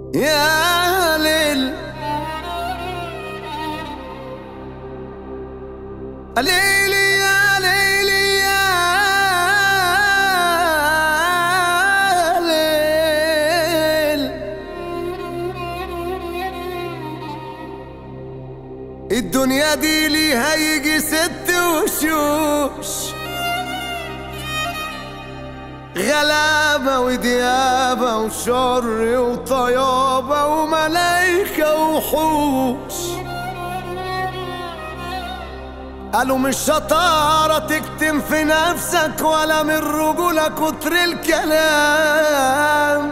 يا ليل ليلي يا ليلي يا ليل الدنيا دي ليها يجي ست وشوش غلابة وديابة وشر وطيابة وملايكة وحوش قالوا مش شطارة تكتم في نفسك ولا من رجولة كتر الكلام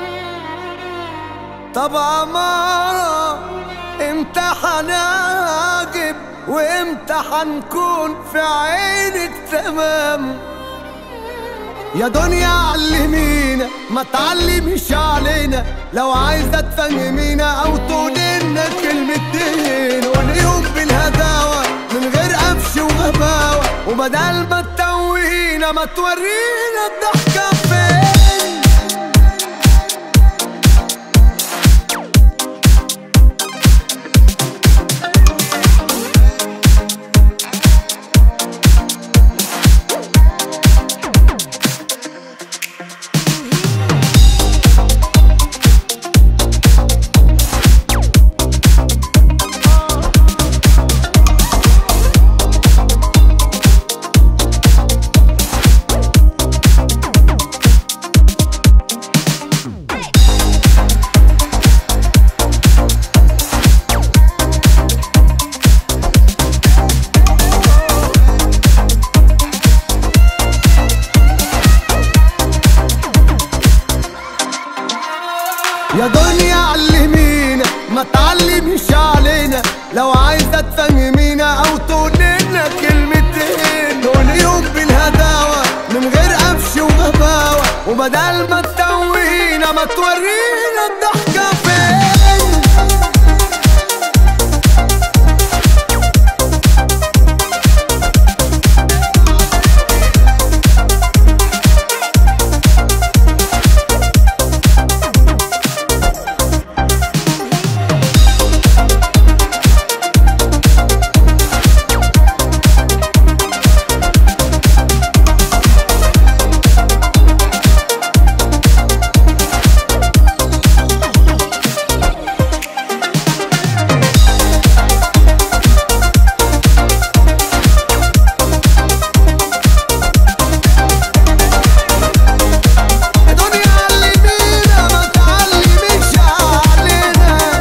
طب عمارة امتى هنعجب وامتى هنكون في عينك تمام يا دنيا علمينا ما تعلميش علينا لو عايزة تفهمينا او تقولنا كلمتين واليوم بالهداوة من غير قفش وغباوة وبدل ما تتوهينا ما تورينا الضحكة فين يا دنيا علمينا ما تعلميش علينا لو عايزة تفهمينا او تقولنا كلمتين واليوم بالهداوة من غير قفش وغباوة وبدل ما تتوهينا ما تورينا الضحكة فين يا دنيا علمينا ما تعلميش علينا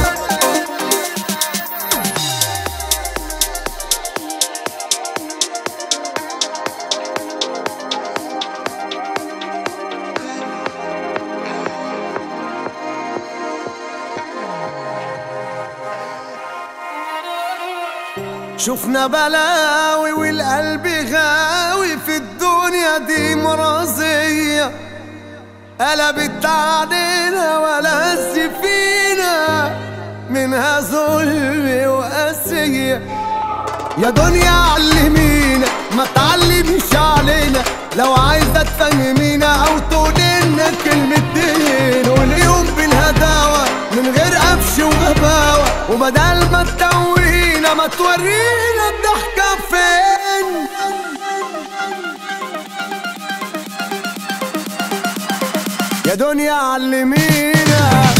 شفنا بلاوي والقلب غاوي في الدنيا دي مرازية قلبت علينا ولا فينا منها ظلم وقاسية يا دنيا علمينا ما تعلميش علينا لو عايزة تفهمينا او تقولنا كلمتين واليوم بالهداوة من غير قفش وغباوة وبدل ما تتوهينا ما تورينا الضحكة فين يا دنيا علمينا